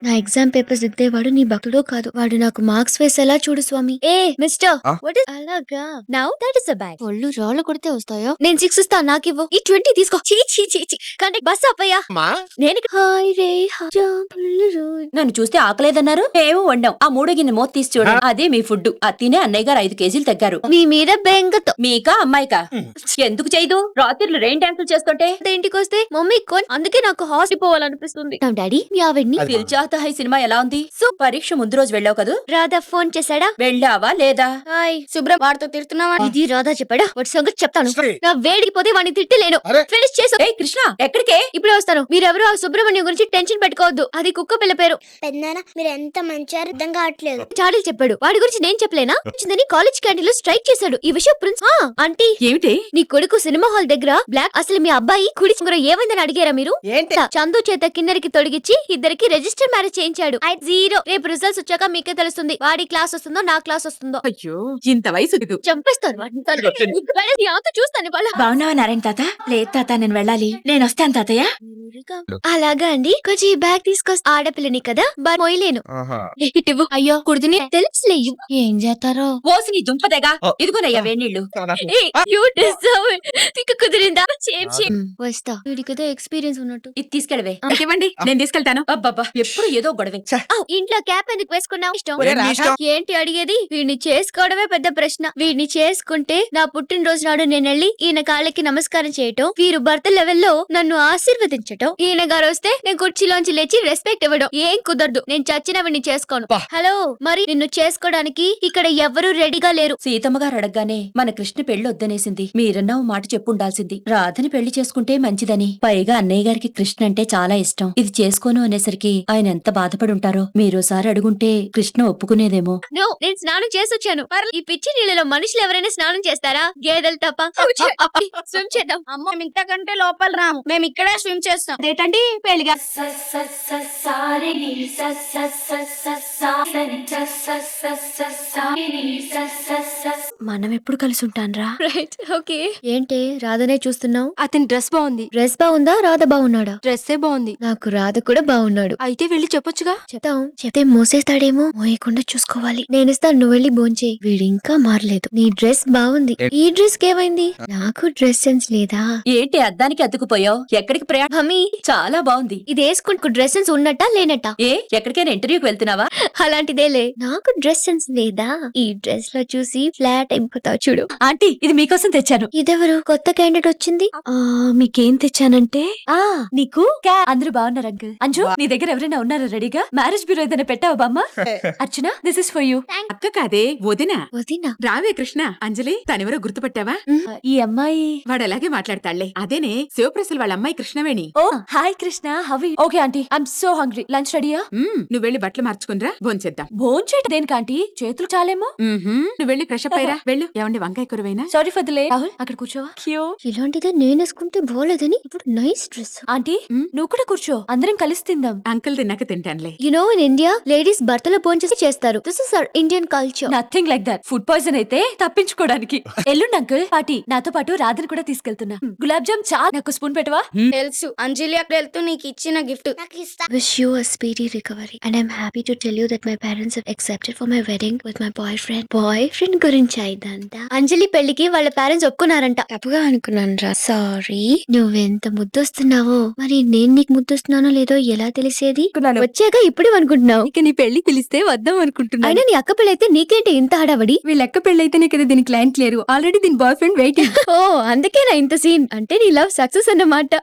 నా exam papers దిద్దేవాడు నీ భక్తుడో కాదు వాడు నాకు మార్క్స్ వేసేలా చూడు స్వామి ఏ మిస్టర్ ఆ? వాట్ ఇస్ అలాగా now that is a bag ఒళ్ళు రాళ్ళు కొడితే వస్తాయో నేను సిక్స్ ఇస్తా నాకు ఇవ్వు ఈ ట్వంటీ తీసుకో చీ చీ చీ చీ కంటే బస్ అప్పయ్యా మా నేను ఇక్కడ- హాయ్ రే హాయ్ పుల్లు రోజు. నన్ను చూస్తే ఆకలేదన్నారు మేము వండాం ఆ మూడో గిన్నె మూత తీసి చూడండి అదే మీ ఫుడ్ అది తినే అన్నయ్య గారు ఐదు కేజీలు తగ్గారు మీ మీద బెంగతో మీకా అమ్మాయికా ఎందుకు చేయదు రాత్రిళ్ళు రెయిన్ డాన్సులు చేస్తుంటే ఇంటికి వస్తే మమ్మీ కొన్ అందుకే నాకు హాస్టల్ పోవాలనిపిస్తుంది నా డాడీ మీ ఆవిడ్ని అది- దిల్చాత హై సినిమా ఎలా ఉంది సో పరీక్ష ముందు రోజు వెళ్ళావు కదూ రాధా ఫోన్ చేశాడా వెళ్ళావా లేదా హాయ్ శుభ్రం వాడితో తిడుతున్నావా ఇది రాధా చెప్పాడా వాటి సంగతి చెప్తాను శ్రీ. నా వేడికి పోతే వాడిని తిట్టలేను అరే. ఫినిష్ చేసు ఏ కృష్ణ ఎక్కడికే ఇప్పుడే వస్తాను మీరెవరు ఆ సుబ్రహ్మణ్యం గురించి టెన్షన్ పెట్టుకోవద్దు అది కుక్క పిల్ల పేరు పెద్దనాన్న మీరు ఎంత మంచిగా అర్థం కావట్లేదు చాడీలు చెప్పాడు వాడి గురించి నేను చెప్పలేనా వచ్చిందని కాలేజ్ క్యాంటీన్ లో స్ట్రైక్ చేశాడు ఈ విషయం ప్రిన్స్ ఆ, ఆంటీ ఏమిటి నీ కొడుకు సినిమా హాల్ దగ్గర బ్లాక్ అసలు మీ అబ్బాయి కుడి చింగుర ఏమైందని అడిగారా మీరు ఏంటి చందు చేత కిన్నరికి తొడిగిచ్చి ఇద్దరికి రిజిస్టర్ మ్యారేజ్ చేయించాడు జీరో రేపు రిజల్ట్స్ వచ్చాక మీకే తెలుస్తుంది వాడి క్లాస్ వస్తుందో నా క్లాస్ వస్తుందో అయ్యో ఇంత వయసు ఇది. చంపేస్తాను వాడిని. వెళ్ళి నీ ఆతో చూస్తాను వాళ్ళ బాగున్నావా నారాయణ తాత లేదు తాత నేను వెళ్ళాలి నేను వస్తాను తాతయ్య అలాగా అండి కొంచెం ఈ బ్యాగ్ తీసుకొస్తా ఆడపిల్లని కదా బా మొయ్యలేను ఆహా ఇవ్వు. అయ్యో కుడిదిని తెలుసులే ఇవ్వు. ఏం చేస్తారో ఓసి నీ దుంపదేగా ఓ. ఇదిగోనయ్యా వేణీళ్ళు యూ డిజర్వ్ ఇక కుదిరిందా సేమ్ సేమ్ వస్తా వీడికి ఎక్స్పీరియన్స్ ఉన్నట్టు ఇది తీసుకెళ్ళవే నాకు ఇవ్వండి నేను తీసుకెళ్తాను అబ్బబ్బా ఎప్పుడు ఏదో గొడవే ఔ, ఇంట్లో క్యాప్ ఎందుకు వేసుకున్నావు ఇష్టం ఒరే నీ రాధా. ఇష్టం. ఏంటి అడిగేది వీడిని చేసుకోవడమే పెద్ద ప్రశ్న వీడిని చేసుకుంటే నా పుట్టినరోజు నాడు నేను వెళ్ళి ఈయన కాళ్ళకి నమస్కారం చేయటం వీరు భర్త లెవెల్లో నన్ను ఆశీర్వదించటం ఈయన గారు వస్తే నేను కుర్చీలోంచి లేచి రెస్పెక్ట్ ఇవ్వడం ఏం కుదరదు నేను చచ్చిన వీడిని చేసుకోను బా. హలో మరి నిన్ను చేసుకోవడానికి ఇక్కడ ఎవ్వరూ రెడీగా లేరు సీతమ్మ గారు అడగగానే మన కృష్ణ పెళ్లి వద్దనేసింది మీరన్నా ఓ మాట చెప్పుండాల్సింది రాధని పెళ్లి చేసుకుంటే మంచిదని పైగా అన్నయ్య గారికి కృష్ణ అంటే చాలా ఇష్టం ఇది చేసుకోను అనేసరికి ఆయన ఎంత బాధపడి ఉంటారో మీరోసారి అడుగుంటే కృష్ణ ఒప్పుకునేదేమో నో నేను స్నానం చేసి వచ్చాను ఈ పిచ్చి నీళ్ళలో మనుషులు ఎవరైనా స్నానం చేస్తారా గేదెలు తప్ప స్విమ్ చేద్దాం అమ్మ మేము ఇంతకంటే లోపల రాము మేము ఇక్కడే స్విమ్ చేస్తాం అదేటండి పెళ్లిగా మనం ఎప్పుడు కలిసి ఉంటాన్రా రైట్ ఓకే ఏంటి రాధనే చూస్తున్నావు అతని డ్రెస్ బాగుంది డ్రెస్ బాగుందా రాధ బాగున్నాడా డ్రెస్సే బాగుంది నాకు రాధ కూడా బాగున్నాడు అయితే వెళ్ళి చెప్పొచ్చుగా చెప్తాం చెప్తే మోసేస్తాడేమో మోయకుండా చూసుకోవాలి నేను ఇస్తాను నువ్వు వెళ్ళి భోంచేయి వీడు ఇంకా మారలేదు నీ డ్రెస్ బాగుంది ఈ డ్రెస్ ఏమైంది నాకు డ్రెస్ సెన్స్ లేదా ఏంటి అద్దానికి అతుకుపోయావు ఎక్కడికి ప్రయాణం మమ్మీ చాలా బాగుంది ఇది వేసుకుంటూ డ్రెస్ సెన్స్ ఉన్నట్టా లేనట్టా ఏ ఎక్కడికైనా ఇంటర్వ్యూకి వెళ్తున్నావా అలాంటిదేలే నాకు డ్రెస్ సెన్స్ లేదా ఈ డ్రెస్ లో చూసి ఫ్లాట్ అయిపోతావు చూడు ఆంటీ ఇది మీకోసం తెచ్చాను ఇదెవరు కొత్త క్యాండిడేట్ వచ్చింది ఆ మీకేం తెచ్చానంటే ఆ నీకు క్యా- అందరూ బాగున్నారు అంకుల్ అంజు నీ దగ్గర ఎవరైనా ఉన్నారా రెడీగా మ్యారేజ్ బ్యూరో ఏదైనా పెట్టావా బామ్మ Archana this is for you అక్క కాదే వదిన వదినా రావే కృష్ణ అంజలి తనెవరో గుర్తుపట్టావా ఈ అమ్మాయి వాడు అలాగే మాట్లాడతాళ్లే అదేనే శివప్రసల్ వాళ్ళ అమ్మాయి కృష్ణవేణి ఓ హాయ్ కృష్ణ హవి okay aunty I'm so hungry lunch రెడీయా మ్మ్, నువ్వు వెళ్ళి బట్టలు మార్చుకునిరా భోంచేద్దాం భోంచేట దేనికి ఆంటీ చేతులు చాలేమో మ్మ్హ్మ్, నువ్వు వెళ్ళి ఫ్రెష్ అప్ అయ్యరా వెళ్ళు ఏమండి వంకాయ కూరవేనా సారీ ఫర్ ద లే రాహుల్ అక్కడ కూర్చోవా క్యూ ఇలాంటిదే నేను వేసుకుంటే బాగోలేదని ఇప్పుడు నైస్ డ్రెస్ ఆంటీ మ్? నువ్వు కూడా కూర్చో అందరం కలిసి తిందాం అంకుల్ తిన్నాక తింటానులే you know in India ladies భర్తల భోంచేసి చేస్తారు this is our Indian culture nothing like that food poison అయితే తప్పించుకోవడానికి ఎల్లుండి అంకుల్ పార్టీ నాతో పాటు రాధని కూడా తీసుకెళ్తున్నా గులాబ్ జామ్ చాలా నాకు స్పూన్ పెట్టవా తెలుసు అంజలి అక్కడ వెళ్తూ నీకు ఇచ్చిన గిఫ్ట్ నాకు ఇస్తా wish you a speedy recovery and I'm happy to tell you that my parents have accepted for my wedding with my boyfriend. Boyfriend గురించి ఇదంతా అంజలి పెళ్లికి వాళ్ళ పేరెంట్స్ ఒప్పుకున్నారంట తప్పుగా అనుకున్నాను రా సారీ నువ్వెంత ముద్దొస్తున్నావో మరి నేను నీకు ముద్దొస్తున్నానో లేదో ఎలా తెలిసేది వచ్చాక ఇప్పుడు అనుకుంటున్నావు ఇక నీ పెళ్లి పిలిస్తే వద్దాం అనుకుంటున్నా అయినా నీ అక్క పెళ్ళైతే నీకేంటి ఇంత హడావడి వీళ్ళ అక్క పెళ్ళైతేనే కదా దీని క్లయింట్ లేరు ఆల్రెడీ దీని బాయ్ ఫ్రెండ్ వెయిటింగ్ ఓ అందుకేనా ఇంత సీన్ అంటే నీ లవ్ సక్సెస్ అన్నమాట